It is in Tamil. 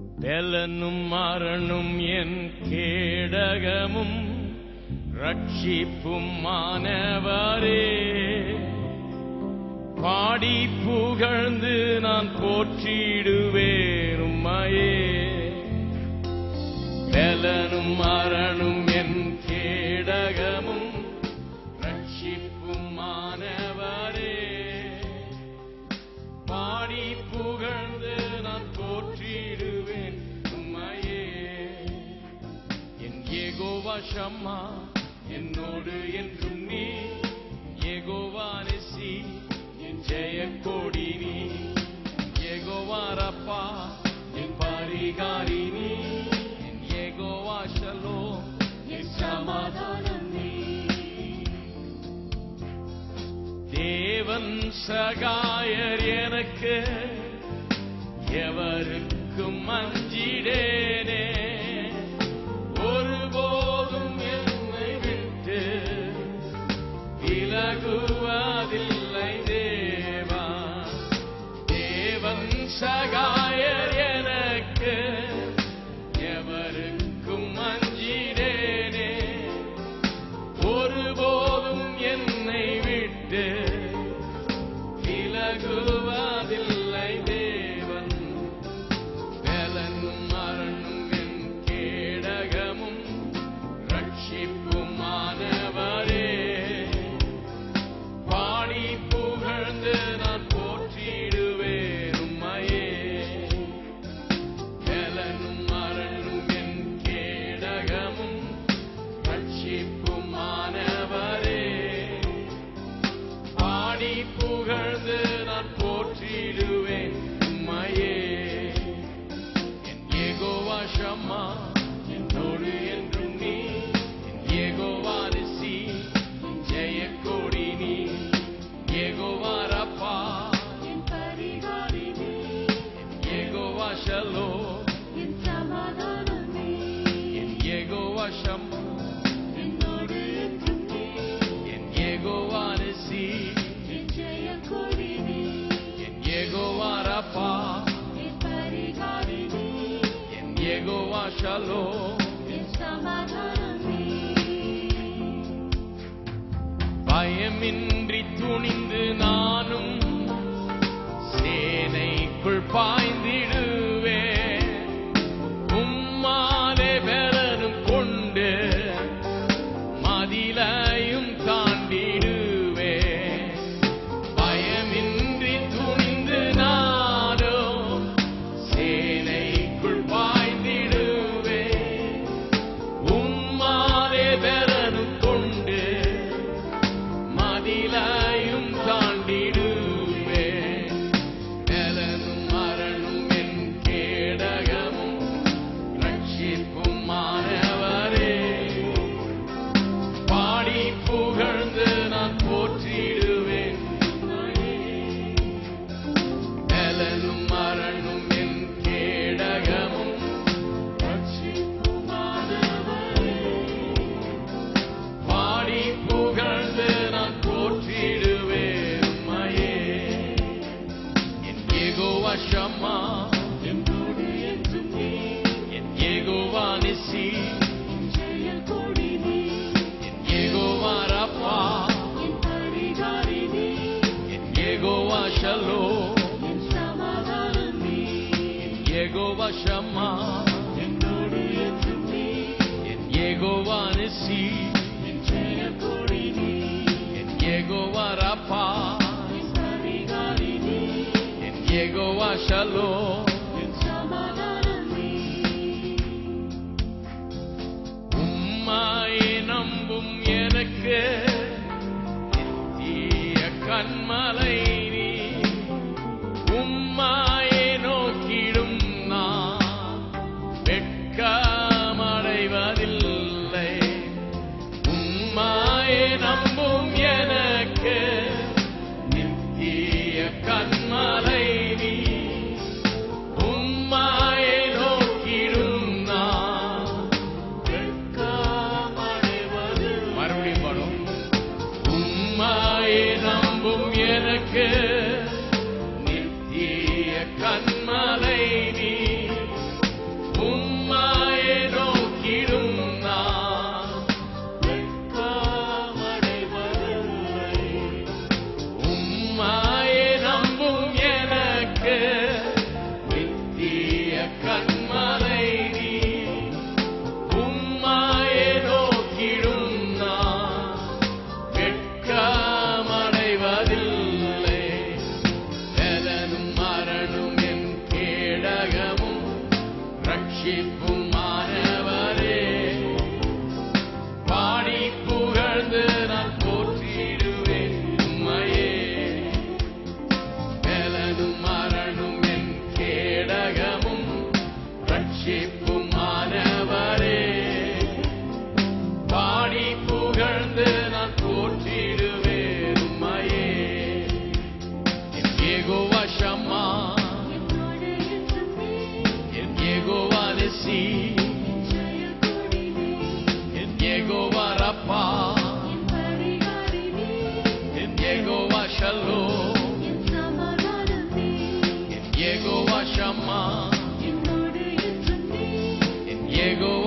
பெலனும் மரணும் என் கேடகமும் ரட்சிப்பும் மாணவரே பாடி புகழ்ந்து நான் போற்றிடுவேன் உம்மையே பெலனும் மரணும் என் கேடகமும் ரட்சிப்பும் மாணவரே பாடி புகழ்ந்து நான் போற்றிடுவேன் உம்மையே என் ஏகோவா ஷம்மா என்னோடு என்றும் நீ ஏகோவா நிசி என் ஜெய கோடி நீ ஏகோவா ரப்பா என் பரிகாரி நீ என் ஏகோவா ஷலோ என் சமாதானம் நீ தேவன் சகாயர் எனக்கு எவருக்கும் அஞ்சிடேனே ஒருபோதும் என்னை விட்டு விலகுவதில்லை தேவா தேவன் சகாயர் எனக்கு எவருக்கும் அஞ்சிடேனே ஒருபோதும் என்னை விட்டு விலகுவதில்லை தேவன் வேலனும் மரணும் என் கேடகமும் ரட்சிப்பும் மாணவரே பாடி புகழ்ந்து நான் போற்றிடுவேன் உம்மையே வேலனும் மரணும் என் கேடகமும் ரட்சிப்பும் மாணவரே பாடி புகழ்ந்து நான் போற்றிடுவேன் உம்மையே என் ஏகோவா ஷம்மா என்னோடு என்றும் நீ என் ஏகோவா ரிசி என் ஜெய கோடி நீ ஏகோவா ரப்பா என் பரிகாரி நீ, ஏகோவா ஷலோ என் சமாதானம் நீ, என் ஏகோவா ஷம்மா என்னோடு என்றும் நீ, என் ஏகோவா ரிசி என் ஜெயக்கொடி நீ, என் ஏகோவா ரப்பா என் பரிகாரி நீ, என் ஏகோவா ஷலோ என் சமாதானம் நீ. பயமின்றி துணிந்து நானும் சேனைக்குள் பாய்ந்திடுவேன் உம்மாலே பெறனும் கொண்டு மதிலையும் தாண்டிடுவேன் பயமின்றி துணிந்து நானும் சேனைக்குள் பாய்ந்திடுவேன் உம்மாலே பெறனும் கொண்டு மதிலையும் தாண்டிடுவேன் பெலனும் மரணும் என் கேடகமும் ரட்சிப்பும் மாணவரே பாடி புகழ்ந்து நான் போற்றிடுவேன் பெலனும் மரணும் என் கேடகமும் ரட்சிப்பும் மாணவரே பாடி புகழ்ந்து நான் போற்றிடுவேன் உம்மையே. என் ஏகோவா ஷம்மா என்னோடு என்றும் நீ, என் ஏகோவா நிசி என் ஜெயக்கொடி நீ, என் ஏகோவா ரப்பா என் பரிகாரி நீ, என் ஏகோவா ஷலோ என் சமாதானம் நீ, என் ஏகோவா ஷம்மா என்னோடு என்றும் நீ, என் ஏகோவா நிசி என் ஜெயக்கொடி நீ, என் ஏகோவா ரப்பா என் பரிகாரி நீ, என் ஏகோவா ஷலோ என் சமாதானம் நீ. உம்மாயை நம்பும் எனக்கு நித்திய கண்மலை நீ உம்மாயை நோக்கிடும் நான் வெட்கமடைவதில்லை உம்மாயை நம்பும் எனக்கு நித்திய கண்மலை நீ ரட்சிப்புமானவரே பாடி புகழ்ந்து நான் போற்றிடுவேன் உம்மையே வேலனும் மரணும் என் கேடகமும் ரட்சிப்புமானவரே பாடி புகழ்ந்து நான் போற்றிடுவேன் உம்மையே என் ஏகோவா ஷம்மா என்னோடு என்றும் நீ என் ஏகோவா நிசி ஜெயக்கொடி நீ என் ஏகோவா ரப்பா என் பரிகாரி நீ என் ஏகோவா ஷல்லோ என் சமாதானம் நீ என் ஏகோவா ஷம்மா என்னோடு என்றும் நீ என் ஏகோவா